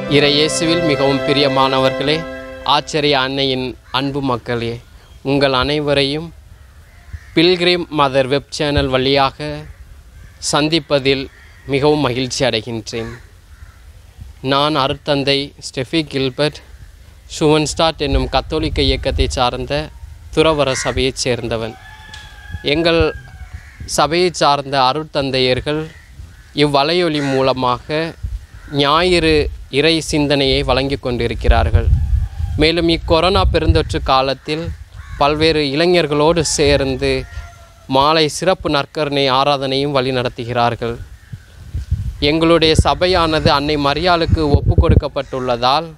இறை இயேசுவில் மிகவும் பிரியமானவர்களே ஆச்சரிய அன்னையின் அன்பு மக்களே உங்கள் அனைவரையும் பில்கிரிம் மதர் வெப் சேனல் வழியாக சந்திப்பதில் மிகவும் மகிழ்ச்சி அடைகின்றேன் நான் அருட்தந்தை ஸ்டெஃபி கில்பர்ட் ஷுவன்ஸ்டாட் என்னும் கத்தோலிக்க இயக்கத்தை சார்ந்த துறவர சபையைச் சேர்ந்தவன் எங்கள் சபையைச் சார்ந்த அருட்தந்தையர்கள் இவ்வலையொலி மூலமாக ஞாயிறு இறை சிந்தனையை வழங்கி கொண்டிருக்கிறார்கள் மேலும் இக்கொரோனா பெருந்தொற்று காலத்தில் பல்வேறு இளைஞர்களோடு சேர்ந்து மாலை சிறப்பு நற்கருணை ஆராதனையும் வழிநடத்துகிறார்கள் எங்களுடைய சபையானது அன்னை மரியாளுக்கு ஒப்பு கொடுக்கப்பட்டுள்ளதால்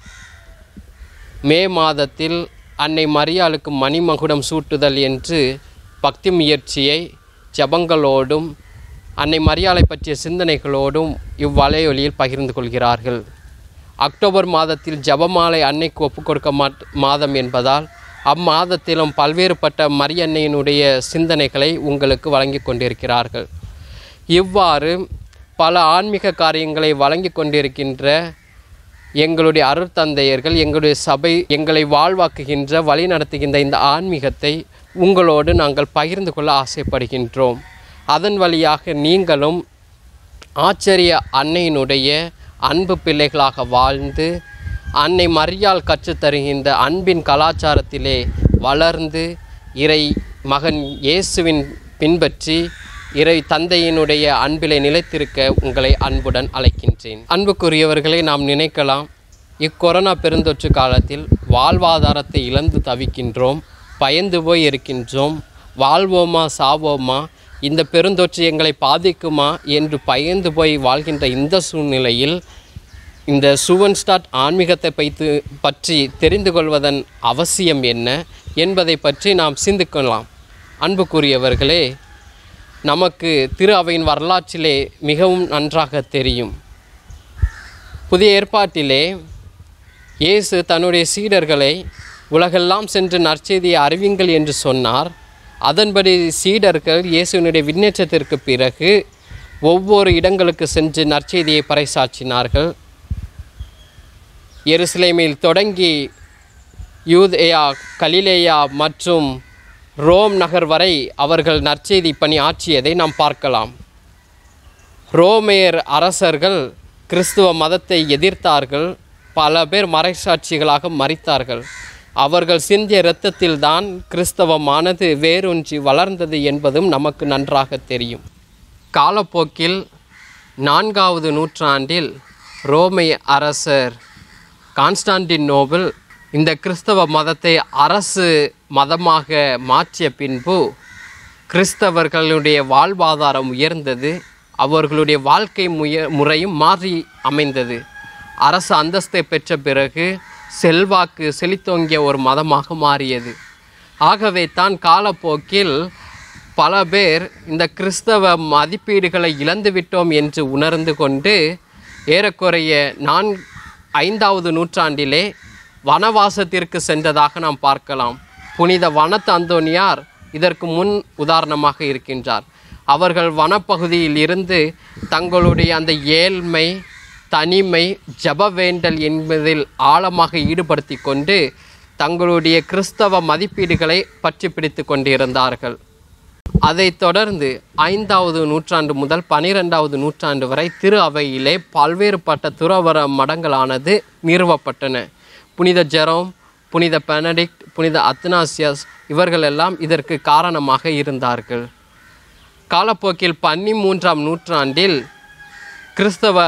மே மாதத்தில் அன்னை மரியாளுக்கு மணிமகுடம் சூட்டுதல் என்று பக்தி முயற்சியை ஜபங்களோடும் அன்னை மரியாளை பற்றிய சிந்தனைகளோடும் இவ்வலையொலியில் பகிர்ந்து கொள்கிறார்கள் அக்டோபர் மாதத்தில் ஜபமாலை அன்னைக்கு ஒப்பு கொடுக்க மாட் மாதம் என்பதால் அம்மாதத்திலும் பல்வேறுபட்ட மரியன்னையினுடைய சிந்தனைகளை உங்களுக்கு வழங்கி கொண்டிருக்கிறார்கள் இவ்வாறு பல ஆன்மீக காரியங்களை வழங்கி கொண்டிருக்கின்ற எங்களுடைய அருட்தந்தையர்கள் எங்களுடைய சபை எங்களை வாழ்வாக்குகின்ற வழி நடத்துகின்ற இந்த ஆன்மீகத்தை உங்களோடு நாங்கள் பகிர்ந்து கொள்ள ஆசைப்படுகின்றோம் அதன் வழியாக நீங்களும் ஆச்சரிய அன்னையினுடைய அன்பு பிள்ளைகளாக வாழ்ந்து அன்னை மரியாள் கற்றுத்தருகின்ற அன்பின் கலாச்சாரத்திலே வளர்ந்து இறை மகன் இயேசுவின் பின்பற்றி இறை தந்தையினுடைய அன்பிலே நிலைத்திருக்க உங்களை அன்புடன் அழைக்கின்றேன் அன்புக்குரியவர்களை நாம் நினைக்கலாம் இக்கொரோனா பெருந்தொற்று காலத்தில் வாழ்வாதாரத்தை இழந்து தவிக்கின்றோம் பயந்து போய் இருக்கின்றோம் வாழ்வோமா சாவோமா இந்த பெருந்தொற்று எங்களை பாதிக்குமா என்று பயந்து போய் வாழ்கின்ற இந்த சூழ்நிலையில் இந்த சுவன் ஸ்டார்ட் ஆன்மீகத்தை பைத்து பற்றி தெரிந்து கொள்வதன் அவசியம் என்ன என்பதை பற்றி நாம் சிந்திக்கலாம் அன்புக்குரியவர்களே நமக்கு திரு அவையின் வரலாற்றிலே மிகவும் நன்றாக தெரியும் புதிய ஏற்பாட்டிலே இயேசு தன்னுடைய சீடர்களை உலகெல்லாம் சென்று நற்செய்தியை அறிவிங்கள் என்று சொன்னார் அதன்படி சீடர்கள் இயேசுவினுடைய விண்ணேற்றத்திற்கு பிறகு ஒவ்வொரு இடங்களுக்கு சென்று நற்செய்தியை பறைசாற்றினார்கள் எருசலேமில் தொடங்கி யூதேயா கலிலேயா மற்றும் ரோம் நகர் வரை அவர்கள் நற்செய்தி பணி ஆற்றியதை நாம் பார்க்கலாம் ரோமேயர் அரசர்கள் கிறிஸ்துவ மதத்தை எதிர்த்தார்கள் பல பேர் மறைசாட்சிகளாக மறித்தார்கள் அவர்கள் சிந்திய இரத்தத்தில்தான் கிறிஸ்தவமானது வேரூன்றி வளர்ந்தது என்பதும் நமக்கு நன்றாக தெரியும் காலப்போக்கில் நான்காவது நூற்றாண்டில் ரோமைய அரசர் கான்ஸ்டான்டின் நோபல் இந்த கிறிஸ்தவ மதத்தை அரசு மதமாக மாற்றிய பின்பு கிறிஸ்தவர்களுடைய வாழ்வாதாரம் உயர்ந்தது அவர்களுடைய வாழ்க்கை முய முறையும் மாறி அமைந்தது அரசு அந்தஸ்தை பெற்ற பிறகு செல்வாக்கு செழித்தோங்கிய ஒரு மதமாக மாறியது ஆகவே தான் காலப்போக்கில் பல பேர் இந்த கிறிஸ்தவ மதிப்பீடுகளை இழந்துவிட்டோம் என்று உணர்ந்து கொண்டு ஏறக்குறைய நான் ஐந்தாவது நூற்றாண்டிலே வனவாசத்திற்கு சென்றதாக நாம் பார்க்கலாம் புனித வனத்து அந்தோனியார் இதற்கு முன் உதாரணமாக இருக்கின்றார் அவர்கள் வனப்பகுதியில் இருந்து தங்களுடைய அந்த ஏழ்மை தனிமை ஜப வேண்டல் என்பதில் ஆழமாக ஈடுபடுத்தி கொண்டு தங்களுடைய கிறிஸ்தவ மதிப்பீடுகளை பற்றி பிடித்து கொண்டிருந்தார்கள் அதைத் தொடர்ந்து ஐந்தாவது நூற்றாண்டு முதல் பனிரெண்டாவது நூற்றாண்டு வரை திரு அவையிலே பல்வேறுபட்ட துறவர மடங்களானது நிறுவப்பட்டன புனித ஜெரோம் புனித பெனடிக்ட் புனித அத்னாசியஸ் இவர்களெல்லாம் இதற்கு காரணமாக இருந்தார்கள் காலப்போக்கில் பன்னிமூன்றாம் நூற்றாண்டில் கிறிஸ்தவ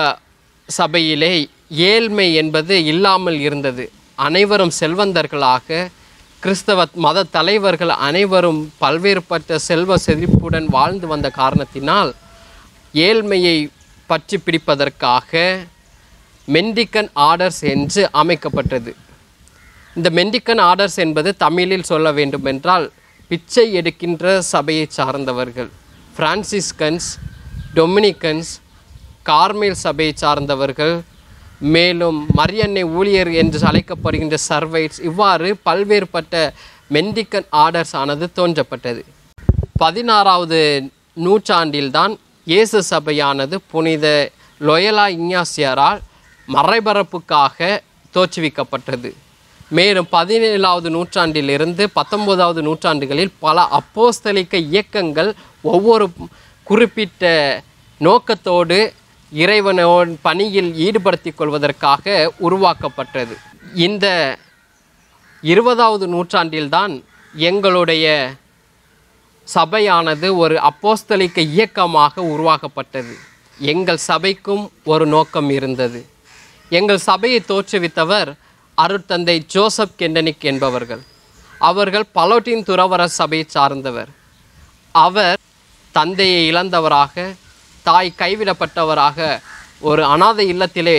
சபையிலே ஏழ்மை என்பது இல்லாமல் இருந்தது அனைவரும் செல்வந்தர்களாக கிறிஸ்தவ மத தலைவர்கள் அனைவரும் பல்வேறுபட்ட செல்வ செழிப்புடன் வாழ்ந்து வந்த காரணத்தினால் ஏழ்மையை பற்றி பிடிப்பதற்காக மெண்டிக்கன் ஆர்டர்ஸ் என்று அமைக்கப்பட்டது இந்த மெண்டிக்கன் ஆர்டர்ஸ் என்பது தமிழில் சொல்ல வேண்டுமென்றால் பிச்சை எடுக்கின்ற சபையை சார்ந்தவர்கள் பிரான்சிஸ்கன்ஸ் டொமினிக்கன்ஸ் கார்மேல் சபையை சார்ந்தவர்கள் மேலும் மரியன்னை ஊழியர் என்று அழைக்கப்படுகின்ற சர்வைட்ஸ் இவ்வாறு பல்வேறுபட்ட மெண்டிக்கன் ஆர்டர்ஸ் ஆனது தோன்றப்பட்டது பதினாறாவது நூற்றாண்டில்தான் இயேசு சபையானது புனித லொயலா இஞ்ஞாசியரால் மறைபரப்புக்காக தோற்றுவிக்கப்பட்டது மேலும் பதினேழாவது நூற்றாண்டிலிருந்து பத்தொன்பதாவது நூற்றாண்டுகளில் பல அப்போஸ்தலிக்க இயக்கங்கள் ஒவ்வொரு குறிப்பிட்ட நோக்கத்தோடு இறைவனோன் பணியில் ஈடுபடுத்திக் கொள்வதற்காக உருவாக்கப்பட்டது இந்த இருபதாவது நூற்றாண்டில்தான் எங்களுடைய சபையானது ஒரு அப்போஸ்தலிக்க இயக்கமாக உருவாக்கப்பட்டது எங்கள் சபைக்கும் ஒரு நோக்கம் இருந்தது எங்கள் சபையை தோற்றுவித்தவர் அருட்தந்தை ஜோசப் கெண்டனிக் என்பவர்கள் அவர்கள் பலோட்டின் துறவர சபையை சார்ந்தவர் அவர் தந்தையை இழந்தவராக தாய் கைவிடப்பட்டவராக ஒரு அனாதை இல்லத்திலே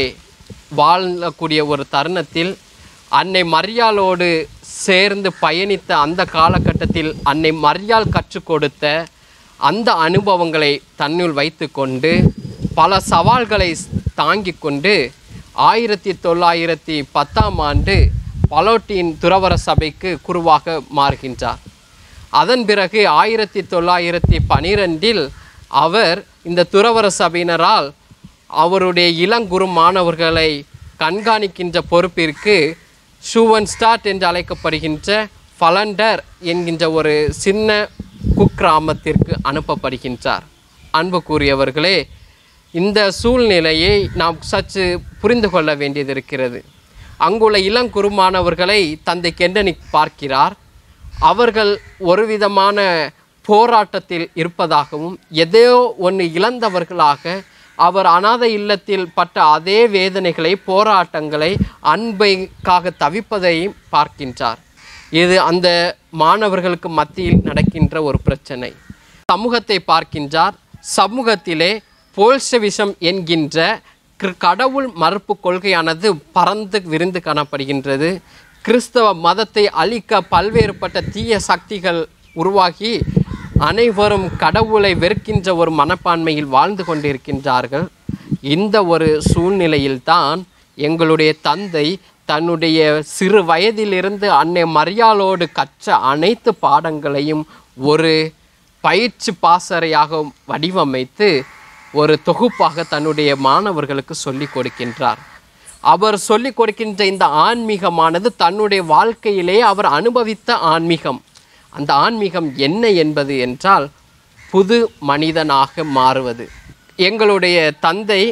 வாழக்கூடிய ஒரு தருணத்தில் அன்னை மரியாளோடு சேர்ந்து பயணித்த அந்த காலகட்டத்தில் அன்னை மரியாள் கற்றுக் கொடுத்த அந்த அனுபவங்களை தன்னுள் வைத்துக்கொண்டு பல சவால்களை தாங்கிக் கொண்டு ஆயிரத்தி தொள்ளாயிரத்தி பத்தாம் ஆண்டு பலோட்டின் துறவர சபைக்கு குருவாக மாறுகின்றார் அதன் பிறகு ஆயிரத்தி தொள்ளாயிரத்தி பனிரெண்டில் அவர் இந்த துறவர சபையினரால் அவருடைய இளங்குரு மாணவர்களை கண்காணிக்கின்ற பொறுப்பிற்கு ஷூவன் ஸ்டார்ட் என்று அழைக்கப்படுகின்ற ஃபலண்டர் என்கின்ற ஒரு சின்ன குக்கிராமத்திற்கு அனுப்பப்படுகின்றார் அன்புக்குரியவர்களே இந்த சூழ்நிலையை நாம் சற்று புரிந்து கொள்ள வேண்டியது இருக்கிறது அங்குள்ள இளங்குருமானவர்களை தந்தை கெண்டனிக் பார்க்கிறார் அவர்கள் ஒரு விதமான போராட்டத்தில் இருப்பதாகவும் எதையோ ஒன்று இழந்தவர்களாக அவர் அனாதை இல்லத்தில் பட்ட அதே வேதனைகளை போராட்டங்களை அன்பைக்காக தவிப்பதையும் பார்க்கின்றார் இது அந்த மாணவர்களுக்கு மத்தியில் நடக்கின்ற ஒரு பிரச்சனை சமூகத்தை பார்க்கின்றார் சமூகத்திலே போல்ஷவிசம் என்கின்ற கிற- கடவுள் மறுப்பு கொள்கையானது பறந்து விரிந்து காணப்படுகின்றது கிறிஸ்தவ மதத்தை அழிக்க பல்வேறுபட்ட தீய சக்திகள் உருவாகி அனைவரும் கடவுளை வெறுக்கின்ற ஒரு மனப்பான்மையில் வாழ்ந்து கொண்டிருக்கின்றார்கள் இந்த ஒரு சூழ்நிலையில்தான் எங்களுடைய தந்தை தன்னுடைய சிறு வயதிலிருந்து அன்னை மரியாளோடு கற்ற அனைத்து பாடங்களையும் ஒரு பயிற்சி பாசறையாக வடிவமைத்து ஒரு தொகுப்பாக தன்னுடைய மாணவர்களுக்கு சொல்லிக் கொடுக்கின்றார் அவர் சொல்லிக் கொடுக்கின்ற இந்த ஆன்மீகமானது தன்னுடைய வாழ்க்கையிலே அவர் அனுபவித்த ஆன்மீகம் அந்த ஆன்மீகம் என்ன என்பது என்றால் புது மனிதனாக மாறுவது எங்களுடைய தந்தை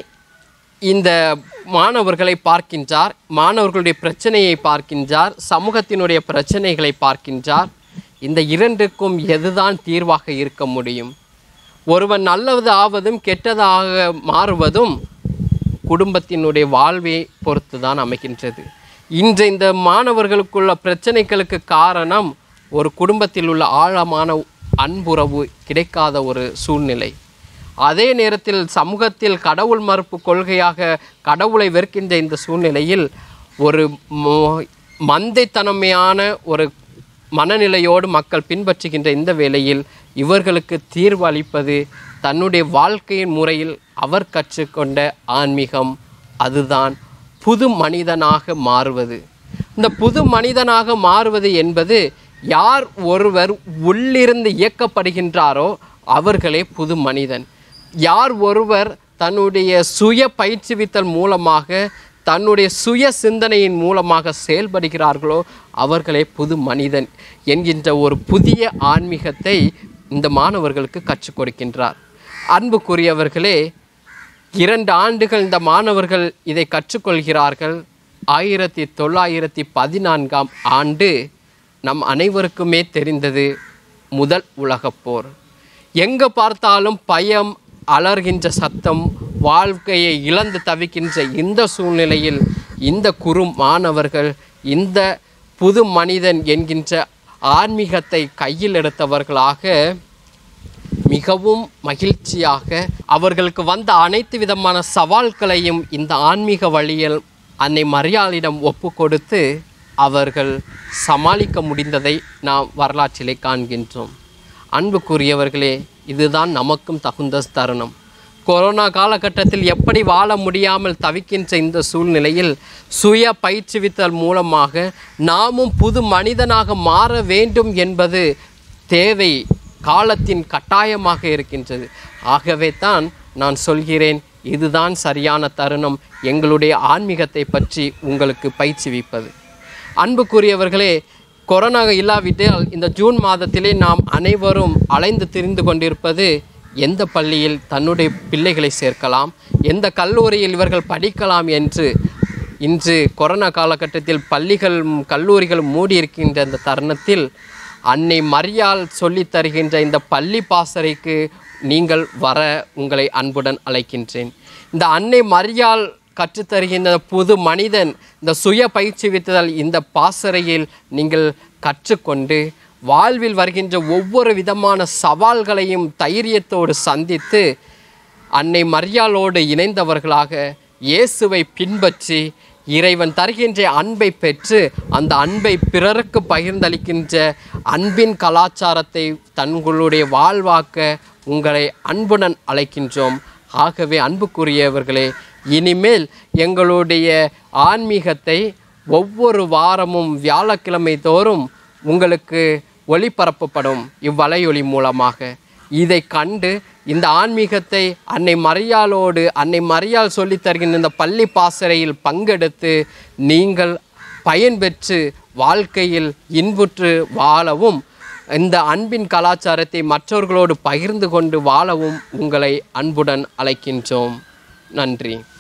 இந்த மாணவர்களை பார்க்கின்றார் மாணவர்களுடைய பிரச்சனையை பார்க்கின்றார் சமூகத்தினுடைய பிரச்சனைகளை பார்க்கின்றார் இந்த இரண்டுக்கும் எதுதான் தீர்வாக இருக்க முடியும் ஒருவன் நல்லது ஆவதும் கெட்டதாக மாறுவதும் குடும்பத்தினுடைய வாழ்வை பொறுத்து தான் அமைகின்றது இன்று இந்த மாணவர்களுக்குள்ள பிரச்சனைகளுக்கு காரணம் ஒரு குடும்பத்தில் உள்ள ஆழமான அன்புறவு கிடைக்காத ஒரு சூழ்நிலை அதே நேரத்தில் சமூகத்தில் கடவுள் மறுப்பு கொள்கையாக கடவுளை வெறுக்கின்ற இந்த சூழ்நிலையில் ஒரு மோ- மந்தைத்தனமையான ஒரு மனநிலையோடு மக்கள் பின்பற்றுகின்ற இந்த வேளையில் இவர்களுக்கு தீர்வு அளிப்பது தன்னுடைய வாழ்க்கையின் முறையில் அவர் கற்றுக்கொண்ட ஆன்மீகம் அதுதான் புது மனிதனாக மாறுவது இந்த புது மனிதனாக மாறுவது என்பது யார் ஒருவர் உள்ளிருந்து இயக்கப்படுகின்றாரோ அவர்களே புது மனிதன் யார் ஒருவர் தன்னுடைய சுய பயிற்றுவித்தல் மூலமாக தன்னுடைய சுய சிந்தனையின் மூலமாக செயல்படுகிறார்களோ அவர்களே புது மனிதன் என்கின்ற ஒரு புதிய ஆன்மீகத்தை இந்த மாணவர்களுக்கு கற்றுக் கொடுக்கின்றார் அன்புக்குரியவர்களே இரண்டு ஆண்டுகள் இந்த மாணவர்கள் இதை கற்றுக்கொள்கிறார்கள் ஆயிரத்தி தொள்ளாயிரத்தி பதினான்காம் ஆண்டு நம் அனைவருக்குமே தெரிந்தது முதல் உலகப் போர் எங்கே பார்த்தாலும் பயம் அலர்கின்ற சத்தம் வாழ்க்கையை இழந்து தவிக்கின்ற இந்த சூழ்நிலையில் இந்த குறு மாணவர்கள் இந்த புது மனிதன் என்கின்ற ஆன்மீகத்தை கையில் எடுத்தவர்களாக மிகவும் மகிழ்ச்சியாக அவர்களுக்கு வந்த அனைத்து விதமான சவால்களையும் இந்த ஆன்மீக வழியில் அன்னை மரியாளிடம் ஒப்பு கொடுத்து அவர்கள் சமாளிக்க முடிந்ததை நாம் வரலாற்றிலே காண்கின்றோம் அன்புக்குரியவர்களே இதுதான் நமக்கும் தகுந்த தருணம் கொரோனா காலகட்டத்தில் எப்படி வாழ முடியாமல் தவிக்கின்ற இந்த சூழ்நிலையில் சுய பயிற்றுவித்தல் மூலமாக நாமும் புது மனிதனாக மாற வேண்டும் என்பது தேவை காலத்தின் கட்டாயமாக இருக்கின்றது ஆகவே தான் நான் சொல்கிறேன் இதுதான் சரியான தருணம் எங்களுடைய ஆன்மீகத்தை பற்றி உங்களுக்கு பயிற்சிவிப்பது அன்புக்குரியவர்களே கொரோனா இல்லாவிட்டால் இந்த ஜூன் மாதத்திலே நாம் அனைவரும் அலைந்து திரிந்து கொண்டிருப்பது எந்த பள்ளியில் தன்னுடைய பிள்ளைகளை சேர்க்கலாம் எந்த கல்லூரியில் இவர்கள் படிக்கலாம் என்று இன்று கொரோனா காலகட்டத்தில் பள்ளிகள் கல்லூரிகள் மூடியிருக்கின்ற இந்த தருணத்தில் அன்னை மரியாள் சொல்லித் தருகின்ற இந்த பள்ளி பாசறைக்கு நீங்கள் வர உங்களை அன்புடன் அழைக்கின்றேன் இந்த அன்னை மரியாள் கற்றுத்தருகின்ற புது மனிதன் இந்த சுய பயிற்சி வித்துதல் இந்த பாசறையில் நீங்கள் கற்றுக்கொண்டு வாழ்வில் வருகின்ற ஒவ்வொரு விதமான சவால்களையும் தைரியத்தோடு சந்தித்து அன்னை மரியாளோடு இணைந்தவர்களாக இயேசுவை பின்பற்றி இறைவன் தருகின்ற அன்பை பெற்று அந்த அன்பை பிறருக்கு பகிர்ந்தளிக்கின்ற அன்பின் கலாச்சாரத்தை தங்களுடைய வாழ்வாக்க உங்களை அன்புடன் அழைக்கின்றோம் ஆகவே அன்புக்குரியவர்களே இனிமேல் எங்களுடைய ஆன்மீகத்தை ஒவ்வொரு வாரமும் வியாழக்கிழமை தோறும் உங்களுக்கு ஒளிபரப்பப்படும் இவ்வலையொலி மூலமாக இதை கண்டு இந்த ஆன்மீகத்தை அன்னை மரியாளோடு அன்னை மரியாள் சொல்லித் தருகின்ற இந்த பள்ளி பாசறையில் பங்கெடுத்து நீங்கள் பயன்பெற்று வாழ்க்கையில் இன்புற்று வாழவும் இந்த அன்பின் கலாச்சாரத்தை மற்றவர்களோடு பகிர்ந்து கொண்டு வாழவும் உங்களை அன்புடன் அழைக்கின்றோம் நன்றி